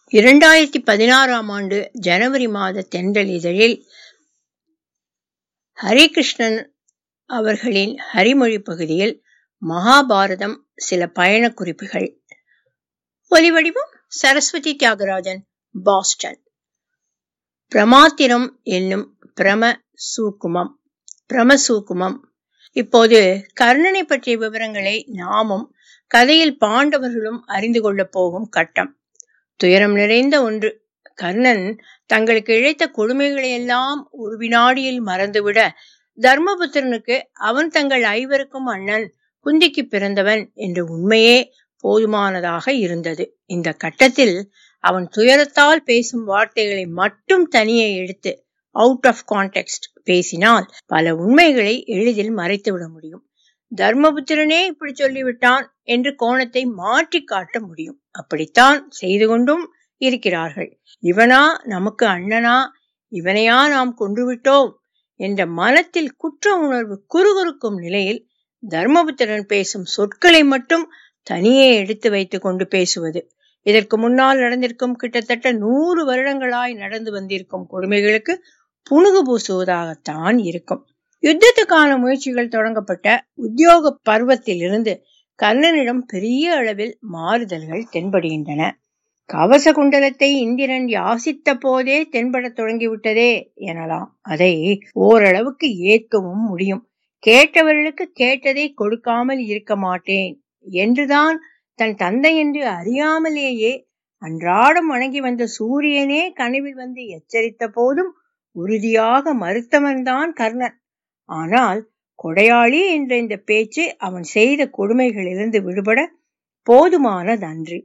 இரண்டாயிரத்தி பதினாறாம் ஆண்டு ஜனவரி மாத தென்றல் இதழில் ஹரிகிருஷ்ணன் அவர்களின் ஹரிமொழி பகுதியில் மகாபாரதம் சில பயணக் குறிப்புகள் ஒலிவடிவம் சரஸ்வதி தியாகராஜன் பாஸ்டன் பிரமாத்திரம் என்னும் பிரம சூக்குமம் பிரமசூக்குமம் இப்போது கர்ணனை பற்றிய விவரங்களை நாமும் கதையில் பாண்டவர்களும் அறிந்து கொள்ளப் போகும் கட்டம் துயரம் நிறைந்த ஒன்று கர்ணன் தங்களுக்கு இழைத்த கொடுமைகளை எல்லாம் ஒரு வினாடியில் மறந்துவிட தர்மபுத்திரனுக்கு அவன் தங்கள் ஐவருக்கும் அண்ணன் குந்திக்கு பிறந்தவன் என்ற உண்மையே போதுமானதாக இருந்தது இந்த கட்டத்தில் அவன் துயரத்தால் பேசும் வார்த்தைகளை மட்டும் தனியே எடுத்து அவுட் ஆஃப் கான்டெக்ஸ்ட் பேசினால் பல உண்மைகளை எளிதில் மறைத்துவிட முடியும் தர்மபுத்திரனே இப்படி சொல்லிவிட்டான் என்று கோணத்தை மாற்றி காட்ட முடியும் அப்படித்தான் செய்து கொண்டும் இருக்கிறார்கள் இவனா நமக்கு அண்ணனா இவனையா நாம் கொன்றுவிட்டோம் என்ற மனத்தில் குற்ற உணர்வு குறுகுறுக்கும் நிலையில் தர்மபுத்திரன் பேசும் சொற்களை மட்டும் தனியே எடுத்து வைத்துக் கொண்டு பேசுவது இதற்கு முன்னால் நடந்திருக்கும் கிட்டத்தட்ட நூறு வருடங்களாய் நடந்து வந்திருக்கும் கொடுமைகளுக்கு புணுகு பூசுவதாகத்தான் இருக்கும் யுத்தத்துக்கான முயற்சிகள் தொடங்கப்பட்ட உத்தியோக பருவத்திலிருந்து கர்ணனிடம் பெரிய அளவில் மாறுதல்கள் தென்படுகின்றன கவச குண்டலத்தை இந்திரன் யாசித்த போதே தென்படத் தொடங்கிவிட்டதே எனலாம் அதை ஓரளவுக்கு ஏற்கவும் முடியும் கேட்டவர்களுக்கு கேட்டதை கொடுக்காமல் இருக்க மாட்டேன் என்றுதான் தன் தந்தை என்று அறியாமலேயே அன்றாடம் வணங்கி வந்த சூரியனே கனவில் வந்து எச்சரித்த போதும் உறுதியாக மறுத்தவன்தான் கர்ணன் ஆனால் கொடையாளி என்ற இந்த பேச்சு அவன் செய்த கொடுமைகளிலிருந்து விடுபட போதுமானதன்றி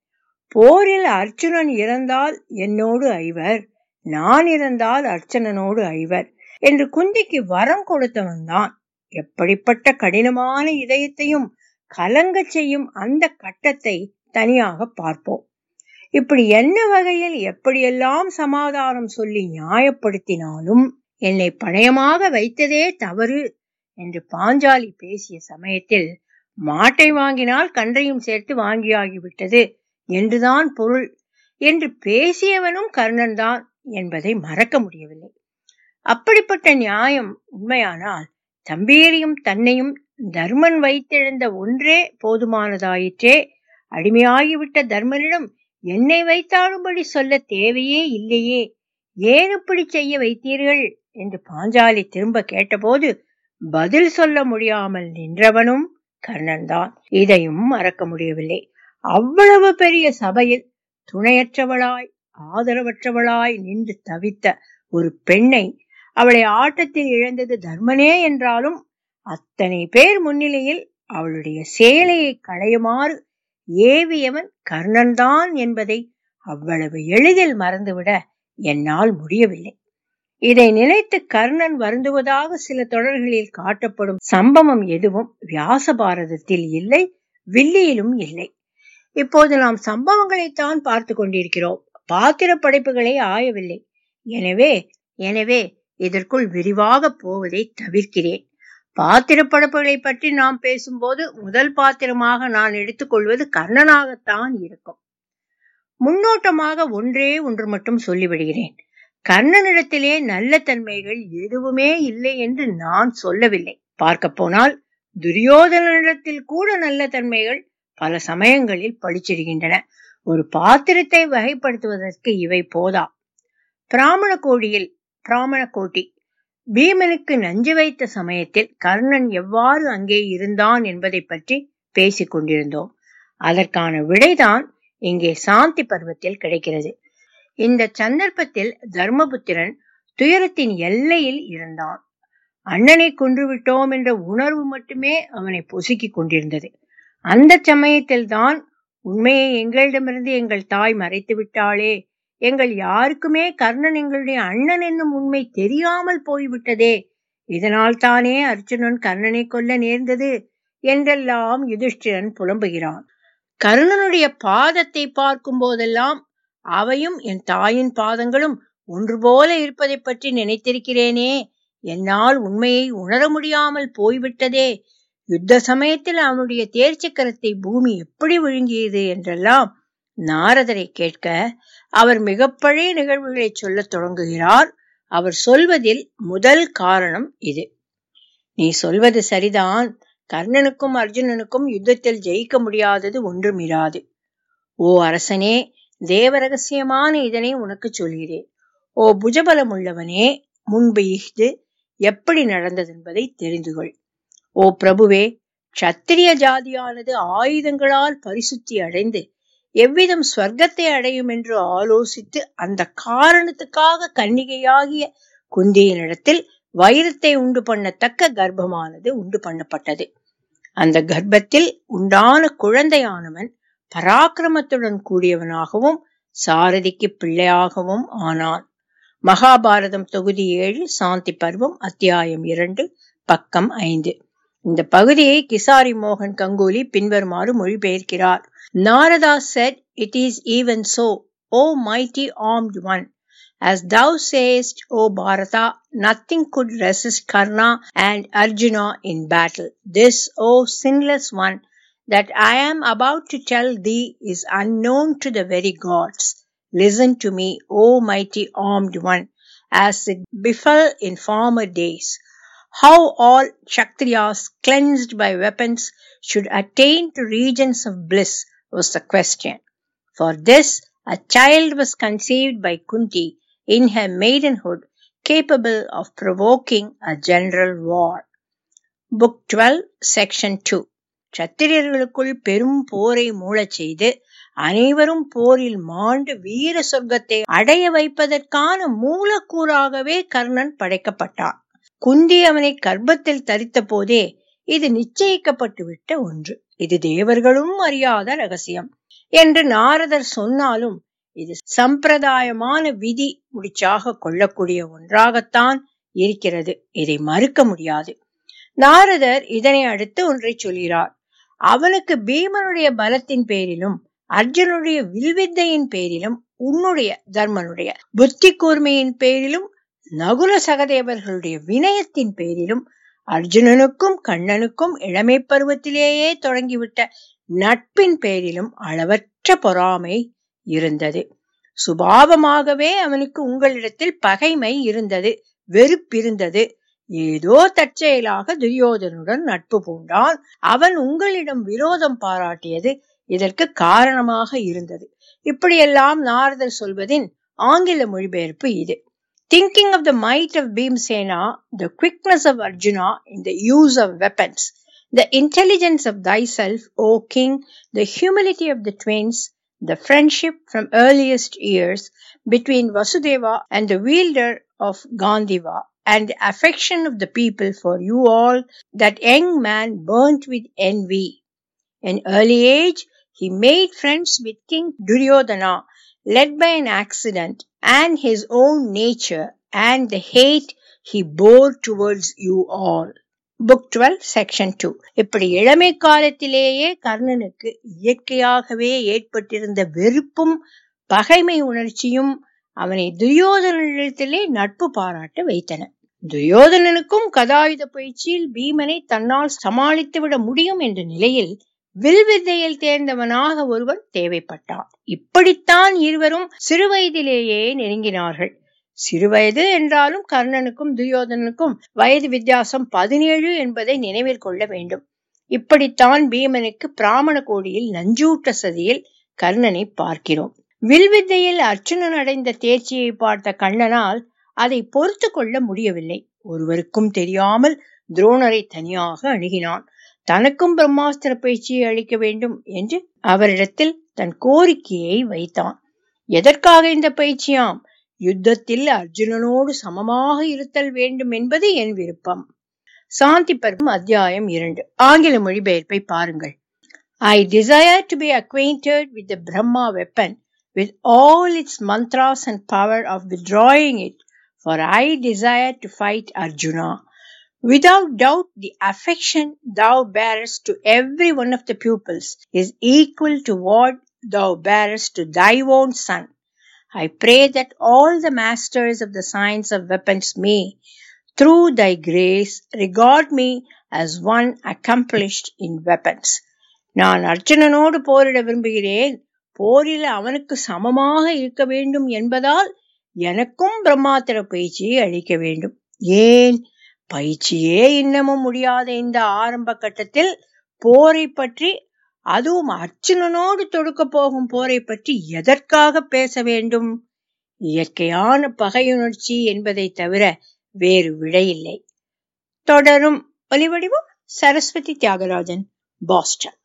போரில் அர்ச்சுனன் இறந்தால் என்னோடு ஐவர் நான் இறந்தால் அர்ச்சனனோடு ஐவர் என்று குந்திக்கு வரம் கொடுத்தவன்தான் எப்படிப்பட்ட கடினமான இதயத்தையும் கலங்க செய்யும் அந்த கட்டத்தை தனியாக பார்ப்போம் இப்படி என்ன வகையில் எப்படியெல்லாம் சமாதானம் சொல்லி நியாயப்படுத்தினாலும் என்னை பணயமாக வைத்ததே தவறு என்று பாஞ்சாலி பேசிய சமயத்தில் மாட்டை வாங்கினால் கன்றையும் சேர்த்து வாங்கியாகிவிட்டது என்றுதான் பொருள் என்று பேசியவனும் கர்ணன் தான் என்பதை மறக்க முடியவில்லை அப்படிப்பட்ட நியாயம் உண்மையானால் தம்பீரியும் தன்னையும் தர்மன் வைத்தெழுந்த ஒன்றே போதுமானதாயிற்றே அடிமையாகிவிட்ட தர்மனிடம் என்னை வைத்தாலும்படி சொல்ல தேவையே இல்லையே ஏன் இப்படி செய்ய வைத்தீர்கள் என்று பாஞ்சாலி திரும்ப கேட்டபோது பதில் சொல்ல முடியாமல் நின்றவனும் கர்ணன் தான் இதையும் மறக்க முடியவில்லை அவ்வளவு பெரிய சபையில் துணையற்றவளாய் ஆதரவற்றவளாய் நின்று தவித்த ஒரு பெண்ணை அவளை ஆட்டத்தில் இழந்தது தர்மனே என்றாலும் அத்தனை பேர் முன்னிலையில் அவளுடைய சேலையை களையுமாறு ஏவியவன் கர்ணன் தான் என்பதை அவ்வளவு எளிதில் மறந்துவிட என்னால் முடியவில்லை இதை நினைத்து கர்ணன் வருந்துவதாக சில தொடர்களில் காட்டப்படும் சம்பவம் எதுவும் வியாச பாரதத்தில் இல்லை வில்லியிலும் இல்லை இப்போது நாம் சம்பவங்களைத்தான் பார்த்து கொண்டிருக்கிறோம் பாத்திர படைப்புகளை ஆயவில்லை எனவே எனவே இதற்குள் விரிவாக போவதை தவிர்க்கிறேன் பாத்திர படைப்புகளை பற்றி நாம் பேசும்போது முதல் பாத்திரமாக நான் எடுத்துக்கொள்வது கர்ணனாகத்தான் இருக்கும் முன்னோட்டமாக ஒன்றே ஒன்று மட்டும் சொல்லிவிடுகிறேன் கர்ணனிடத்திலே நல்ல தன்மைகள் எதுவுமே இல்லை என்று நான் சொல்லவில்லை பார்க்க போனால் துரியோதனிடத்தில் கூட நல்ல தன்மைகள் பல சமயங்களில் பழிச்சிடுகின்றன ஒரு பாத்திரத்தை வகைப்படுத்துவதற்கு இவை போதா பிராமண கோடியில் பிராமண கோட்டி பீமனுக்கு நஞ்சு வைத்த சமயத்தில் கர்ணன் எவ்வாறு அங்கே இருந்தான் என்பதை பற்றி பேசிக் கொண்டிருந்தோம் அதற்கான விடைதான் இங்கே சாந்தி பருவத்தில் கிடைக்கிறது இந்த சந்தர்ப்பத்தில் தர்மபுத்திரன் துயரத்தின் எல்லையில் இருந்தான் அண்ணனை கொன்றுவிட்டோம் என்ற உணர்வு மட்டுமே அவனை பொசுக்கிக் கொண்டிருந்தது அந்த சமயத்தில் தான் உண்மையை எங்களிடமிருந்து எங்கள் தாய் மறைத்து விட்டாளே எங்கள் யாருக்குமே கர்ணன் எங்களுடைய அண்ணன் என்னும் உண்மை தெரியாமல் போய்விட்டதே இதனால் தானே அர்ஜுனன் கர்ணனை கொல்ல நேர்ந்தது என்றெல்லாம் யுதிஷ்டிரன் புலம்புகிறான் கர்ணனுடைய பாதத்தை பார்க்கும் போதெல்லாம் அவையும் என் தாயின் பாதங்களும் ஒன்று போல இருப்பதை பற்றி நினைத்திருக்கிறேனே என்னால் உண்மையை உணர முடியாமல் போய்விட்டதே யுத்த சமயத்தில் அவனுடைய தேர்ச்சக்கரத்தை பூமி எப்படி விழுங்கியது என்றெல்லாம் நாரதரை கேட்க அவர் மிக பழைய நிகழ்வுகளை சொல்லத் தொடங்குகிறார் அவர் சொல்வதில் முதல் காரணம் இது நீ சொல்வது சரிதான் கர்ணனுக்கும் அர்ஜுனனுக்கும் யுத்தத்தில் ஜெயிக்க முடியாதது ஒன்றுமிராது ஓ அரசனே தேவ ரகசியமான இதனை உனக்கு சொல்கிறேன் ஓ புஜபலம் உள்ளவனே முன்பு இஃது எப்படி நடந்தது என்பதை தெரிந்து கொள் ஓ பிரபுவே சத்திரிய ஜாதியானது ஆயுதங்களால் பரிசுத்தி அடைந்து எவ்விதம் ஸ்வர்க்கத்தை அடையும் என்று ஆலோசித்து அந்த காரணத்துக்காக கன்னிகையாகிய குந்தியினிடத்தில் வைரத்தை உண்டு பண்ணத்தக்க கர்ப்பமானது உண்டு பண்ணப்பட்டது அந்த கர்ப்பத்தில் உண்டான குழந்தையானவன் பராக்கிரமத்துடன் கூடியவனாகவும் சாரதிக்கு பிள்ளையாகவும் ஆனான் மகாபாரதம் தொகுதி ஏழு சாந்தி பருவம் அத்தியாயம் இரண்டு பக்கம் ஐந்து இந்த பகுதியை கிசாரி மோகன் கங்கோலி பின்வருமாறு மொழிபெயர்க்கிறார் Narada said it is even so O mighty armed one As thou sayest, O Bharata, nothing could resist Karna and Arjuna in battle. This, O sinless one, that I am about to tell thee is unknown to the very gods. Listen to me, O mighty armed one, as it befell in former days. How all Kshatriyas cleansed by weapons should attain to regions of bliss was the question. For this, a child was conceived by Kunti in her maidenhood, capable of provoking a general war. Book 12, Section 2 சத்திரியர்களுக்குள் பெரும் போரை மூளச் செய்து அனைவரும் போரில் மாண்டு வீர சொர்க்கத்தை அடைய வைப்பதற்கான மூலக்கூறாகவே கர்ணன் படைக்கப்பட்டான் குந்தி அவனை கர்ப்பத்தில் தரித்த போதே இது நிச்சயிக்கப்பட்டுவிட்ட ஒன்று இது தேவர்களும் அறியாத ரகசியம் என்று நாரதர் சொன்னாலும் இது சம்பிரதாயமான விதி முடிச்சாக கொள்ளக்கூடிய ஒன்றாகத்தான் இருக்கிறது இதை மறுக்க முடியாது நாரதர் இதனை அடுத்து ஒன்றை சொல்கிறார் அவனுக்கு பீமனுடைய பலத்தின் பேரிலும் அர்ஜுனுடைய வில்வித்தையின் பேரிலும் உன்னுடைய தர்மனுடைய புத்தி கூர்மையின் பேரிலும் நகுல சகதேவர்களுடைய வினயத்தின் பேரிலும் அர்ஜுனனுக்கும் கண்ணனுக்கும் இளமை பருவத்திலேயே தொடங்கிவிட்ட நட்பின் பேரிலும் அளவற்ற பொறாமை இருந்தது சுபாவமாகவே அவனுக்கு உங்களிடத்தில் பகைமை இருந்தது வெறுப்பிருந்தது ஏதோ தற்செயலாக துரியோதனுடன் நட்பு பூண்டான் அவன் உங்களிடம் விரோதம் பாராட்டியது இதற்கு காரணமாக இருந்தது இப்படியெல்லாம் நாரதர் சொல்வதின் ஆங்கில மொழிபெயர்ப்பு இது Thinking of the might of Bhimsena, the quickness of Arjuna in the use of weapons, the intelligence of thyself, O king, the humility of the twins, the friendship from earliest years between Vasudeva and the wielder of Gandhiva, and the affection of the people for you all, that young man burnt with envy. In early age, he made friends with King Duryodhana, led by an accident, and his own nature, and the hate he bore towards you all. Book twelve section two இப்படி இளமை காலத்திலேயே கர்ணனுக்கு இயற்கையாகவே ஏற்பட்டிருந்த வெறுப்பும் பகைமை உணர்ச்சியும் அவனை துரியோதனிடத்திலே நட்பு பாராட்ட வைத்தன துரியோதனனுக்கும் கதாயுத பயிற்சியில் பீமனை தன்னால் சமாளித்துவிட முடியும் என்ற நிலையில் வில்வித்தையில் தேர்ந்தவனாக ஒருவன் தேவைப்பட்டான் இப்படித்தான் இருவரும் சிறுவயதிலேயே நெருங்கினார்கள் சிறுவயது என்றாலும் கர்ணனுக்கும் துரியோதனனுக்கும் வயது வித்தியாசம் பதினேழு என்பதை நினைவில் கொள்ள வேண்டும் இப்படித்தான் பீமனுக்கு பிராமண கோடியில் நஞ்சூட்ட சதியில் கர்ணனை பார்க்கிறோம் வில்வித்தையில் அர்ச்சுனன் அடைந்த தேர்ச்சியை பார்த்த கண்ணனால் அதை பொறுத்து கொள்ள முடியவில்லை ஒருவருக்கும் தெரியாமல் துரோணரை தனியாக அணுகினான் தனக்கும் பிரம்மாஸ்திர பயிற்சியை அளிக்க வேண்டும் என்று அவரிடத்தில் தன் கோரிக்கையை வைத்தான் எதற்காக இந்த பயிற்சியாம் யுத்தத்தில் அர்ஜுனனோடு சமமாக இருத்தல் வேண்டும் என்பது என் விருப்பம் சாந்தி பருவம் அத்தியாயம் இரண்டு ஆங்கில மொழிபெயர்ப்பை பாருங்கள் I desire to be acquainted with the Brahma weapon with all its mantras and power of withdrawing it for I desire to fight Arjuna. Without doubt, the affection thou bearest to every one of the pupils is equal to what thou bearest to thy own son. I pray that all the masters of the science of weapons may, through thy grace, regard me as one accomplished in weapons. நான் அர்ஜுனனோடு போரிட விரும்புகிறேன் போரில் அவனுக்கு சமமாக இருக்க வேண்டும் என்பதால் எனக்கும் பிரம்மாத்திர பயிற்சியை அளிக்க வேண்டும் ஏன் பயிற்சியே இன்னமும் முடியாத இந்த ஆரம்ப கட்டத்தில் போரை பற்றி அதுவும் அர்ச்சுனனோடு தொடுக்க போகும் போரை பற்றி எதற்காக பேச வேண்டும் இயற்கையான பகையுணர்ச்சி என்பதை தவிர வேறு விடையில்லை தொடரும் ஒலிவடிவம் சரஸ்வதி தியாகராஜன் பாஸ்டன்